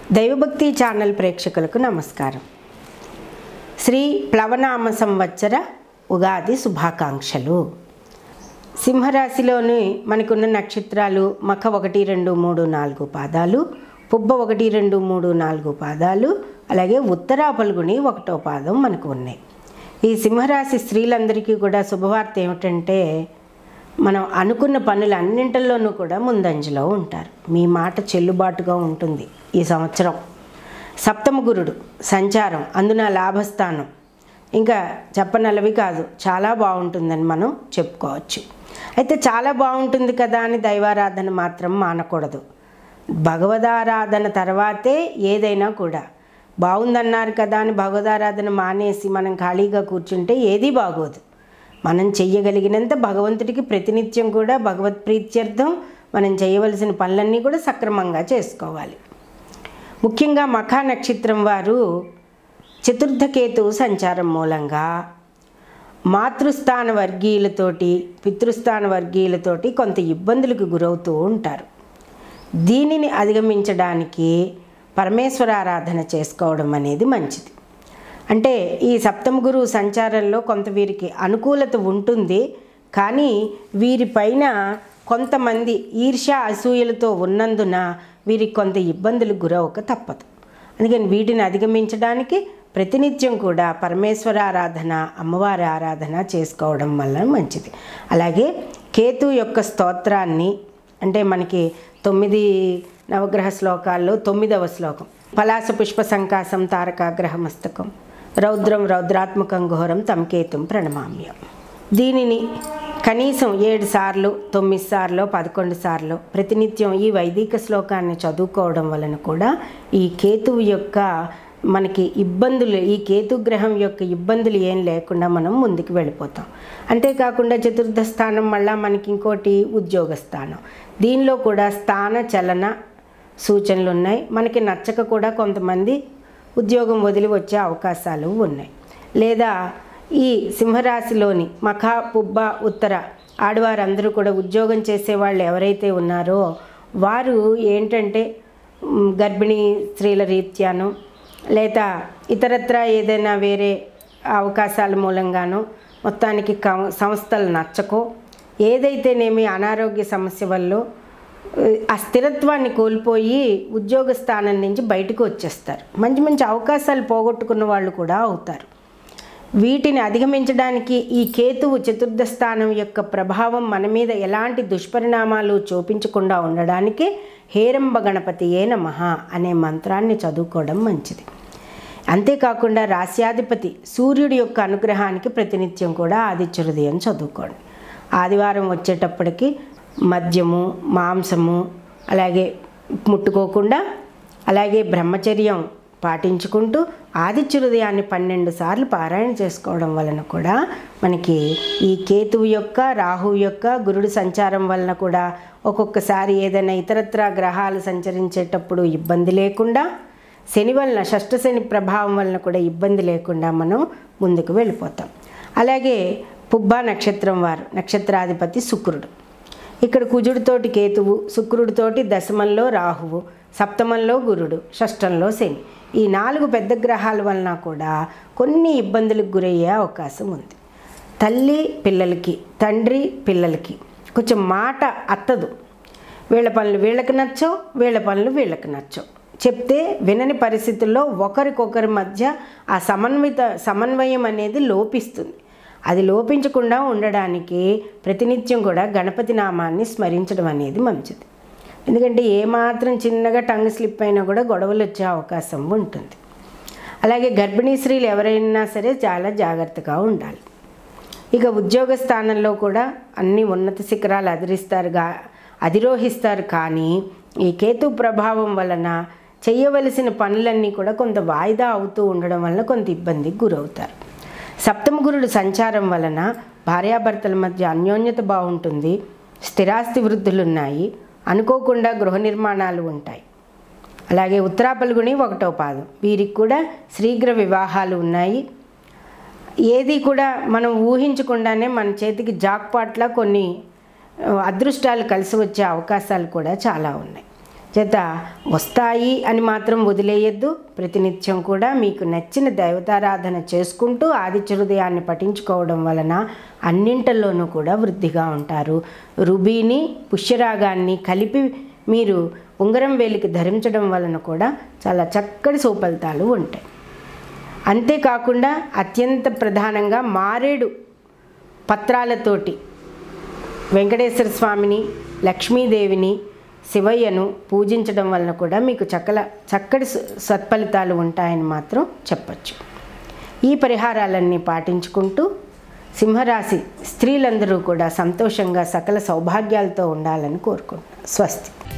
దైవభక్తి ఛానల్ ప్రేక్షకులకు నమస్కారం శ్రీ ప్లవనామ సంవత్సర ఉగాది శుభాకాంక్షలు సింహరాశిలోని మనకున్న నక్షత్రాలు మఖ ఒకటి రెండు మూడు నాలుగు పాదాలు పుబ్బ ఒకటి రెండు మూడు నాలుగు పాదాలు అలాగే ఉత్తరా పలుగుని ఒకటో పాదం మనకు ఉన్నాయి ఈ సింహరాశి స్త్రీలందరికీ కూడా శుభవార్త ఏమిటంటే మనం అనుకున్న పనులన్నింటిలోనూ కూడా ముందంజలో ఉంటారు మీ మాట చెల్లుబాటుగా ఉంటుంది ఈ సంవత్సరం సప్తమ గురుడు సంచారం అందున లాభస్థానం ఇంకా చెప్పనలవి కాదు చాలా బాగుంటుందని మనం చెప్పుకోవచ్చు అయితే చాలా బాగుంటుంది కదా అని దైవారాధన మాత్రం మానకూడదు భగవదారాధన తర్వాతే ఏదైనా కూడా బాగుందన్నారు కదా అని భగవదారాధన మానేసి మనం ఖాళీగా కూర్చుంటే ఏదీ బాగోదు మనం చెయ్యగలిగినంత భగవంతుడికి ప్రతినిత్యం కూడా భగవత్ ప్రీత్యర్థం మనం చేయవలసిన పనులన్నీ కూడా సక్రమంగా చేసుకోవాలి ముఖ్యంగా మఖా నక్షత్రం వారు చతుర్థకేతు సంచారం మూలంగా మాతృస్థాన వర్గీయులతోటి పితృస్థాన వర్గీయులతోటి కొంత ఇబ్బందులకు గురవుతూ ఉంటారు దీనిని అధిగమించడానికి పరమేశ్వర ఆరాధన చేసుకోవడం అనేది మంచిది అంటే ఈ సప్తమ గురువు సంచారంలో కొంత వీరికి అనుకూలత ఉంటుంది కానీ వీరిపైన కొంతమంది ఈర్ష్య అసూయలతో ఉన్నందున వీరికి కొంత ఇబ్బందులకు గురవక తప్పదు అందుకని వీటిని అధిగమించడానికి ప్రతినిత్యం కూడా పరమేశ్వర ఆరాధన అమ్మవారి ఆరాధన చేసుకోవడం వల్ల మంచిది అలాగే కేతు యొక్క స్తోత్రాన్ని అంటే మనకి తొమ్మిది నవగ్రహ శ్లోకాల్లో తొమ్మిదవ శ్లోకం పలాస పుష్ప సంకాసం తారకాగ్రహ మస్తకం రౌద్రం రౌద్రాత్మకం ఘోరం తమకేతం ప్రణమామ్యం దీనిని కనీసం ఏడు సార్లు తొమ్మిది సార్లు పదకొండు సార్లు ప్రతినిత్యం ఈ వైదిక శ్లోకాన్ని చదువుకోవడం వలన కూడా ఈ కేతువు యొక్క మనకి ఇబ్బందులు ఈ కేతుగ్రహం యొక్క ఇబ్బందులు ఏం లేకుండా మనం ముందుకు వెళ్ళిపోతాం అంతేకాకుండా చతుర్థ స్థానం మళ్ళా మనకి ఇంకోటి ఉద్యోగ స్థానం దీనిలో కూడా స్థాన చలన సూచనలు ఉన్నాయి మనకి నచ్చక కూడా కొంతమంది ఉద్యోగం వదిలి వచ్చే అవకాశాలు ఉన్నాయి లేదా ఈ సింహరాశిలోని మఖ పుబ్బ ఉత్తర ఆడవారందరూ కూడా ఉద్యోగం చేసేవాళ్ళు ఎవరైతే ఉన్నారో వారు ఏంటంటే మ్, గర్భిణీ స్త్రీల రీత్యాను లేదా ఇతరత్ర ఏదైనా వేరే అవకాశాల మూలంగానో మొత్తానికి కం- సంస్థలు నచ్చకో ఏదైతేనేమి అనారోగ్య సమస్య వల్ల ఆ స్థిరత్వాన్ని కోల్పోయి ఉద్యోగ స్థానం నుంచి బయటకు వచ్చేస్తారు మంచి మంచి అవకాశాలు పోగొట్టుకున్న వాళ్ళు కూడా అవుతారు వీటిని అధిగమించడానికి ఈ కేతువు చతుర్థ స్థానం యొక్క ప్రభావం మన మీద ఎలాంటి దుష్పరిణామాలు చూపించకుండా ఉండడానికి హేరంబ గణపతియే నమః అనే మంత్రాన్ని చదువుకోవడం మంచిది అంతేకాకుండా రాస్యాధిపతి సూర్యుడి యొక్క అనుగ్రహానికి ప్రతినిత్యం కూడా ఆదిత్య హృదయం చదువుకోండి ఆదివారం వచ్చేటప్పటికి మద్యము మాంసము అలాగే ముట్టుకోకుండా అలాగే బ్రహ్మచర్యం పాటించుకుంటూ ఆదిత్య హృదయాన్ని పన్నెండు సార్లు పారాయణ చేసుకోవడం వలన కూడా మనకి ఈ కేతువు యొక్క రాహువు యొక్క గురుడు సంచారం వలన కూడా ఒక్కొక్కసారి ఏదైనా ఇతరత్ర గ్రహాలు సంచరించేటప్పుడు ఇబ్బంది లేకుండా శని వలన షష్ఠ శని ప్రభావం వలన కూడా ఇబ్బంది లేకుండా మనం ముందుకు వెళ్ళిపోతాం అలాగే పుబ్బా నక్షత్రం వారు నక్షత్రాధిపతి శుక్రుడు ఇక్కడ కుజుడితోటి కేతువు శుక్రుడితోటి దశమంలో రాహువు సప్తమంలో గురుడు షష్టంలో శని ఈ నాలుగు పెద్ద గ్రహాల వలన కూడా కొన్ని ఇబ్బందులకు గురయ్యే అవకాశం ఉంది తల్లి పిల్లలకి తండ్రి పిల్లలకి కొంచెం మాట అత్తదు వీళ్ళ పనులు వీళ్ళకి నచ్చో వీళ్ళ పనులు వీళ్ళకి నచ్చో చెప్తే వినని పరిస్థితుల్లో ఒకరికొకరి మధ్య ఆ సమన్విత సమన్వయం అనేది లోపిస్తుంది అది లోపించకుండా ఉండడానికి ప్రతినిత్యం కూడా గణపతి నామాన్ని స్మరించడం అనేది మంచిది ఎందుకంటే ఏమాత్రం చిన్నగా టంగ్ స్లిప్ అయినా కూడా గొడవలు వచ్చే అవకాశం ఉంటుంది అలాగే గర్భిణీ స్త్రీలు ఎవరైనా సరే చాలా జాగ్రత్తగా ఉండాలి ఇక ఉద్యోగ స్థానంలో కూడా అన్ని ఉన్నత శిఖరాలు అధిరిస్తారుగా అధిరోహిస్తారు కానీ ఈ కేతు ప్రభావం వలన చేయవలసిన పనులన్నీ కూడా కొంత వాయిదా అవుతూ ఉండడం వలన కొంత ఇబ్బందికి గురవుతారు సప్తమ గురుడు సంచారం వలన భార్యాభర్తల మధ్య అన్యోన్యత బాగుంటుంది స్థిరాస్తి వృద్ధులు ఉన్నాయి అనుకోకుండా గృహ నిర్మాణాలు ఉంటాయి అలాగే ఉత్తరాపల్గుని ఒకటో పాదం వీరికి కూడా శీఘ్ర వివాహాలు ఉన్నాయి ఏది కూడా మనం ఊహించకుండానే మన చేతికి జాక్పాట్లా కొన్ని ఆ, అదృష్టాలు కలిసి వచ్చే అవకాశాలు కూడా చాలా ఉన్నాయి చేత వస్తాయి అని మాత్రం వదిలేయద్దు ప్రతినిత్యం కూడా మీకు నచ్చిన దైవతారాధన చేసుకుంటూ ఆదిత్య హృదయాన్ని పఠించుకోవడం వలన అన్నింటిలోనూ కూడా వృద్ధిగా ఉంటారు రుబీని పుష్యరాగాన్ని కలిపి మీరు ఉంగరం వేలికి ధరించడం వలన కూడా చాలా చక్కటి సుఫలితాలు ఉంటాయి అంతేకాకుండా అత్యంత ప్రధానంగా మారేడు పత్రాలతోటి వెంకటేశ్వర స్వామిని లక్ష్మీదేవిని శివయ్యను పూజించడం వలన కూడా మీకు చక్కల చక్కటి స- సత్ఫలితాలు ఉంటాయని మాత్రం చెప్పచ్చు ఈ పరిహారాలన్నీ పాటించుకుంటూ సింహరాశి స్త్రీలందరూ కూడా సంతోషంగా సకల సౌభాగ్యాలతో ఉండాలని కోరుకుంటున్నాను స్వస్తి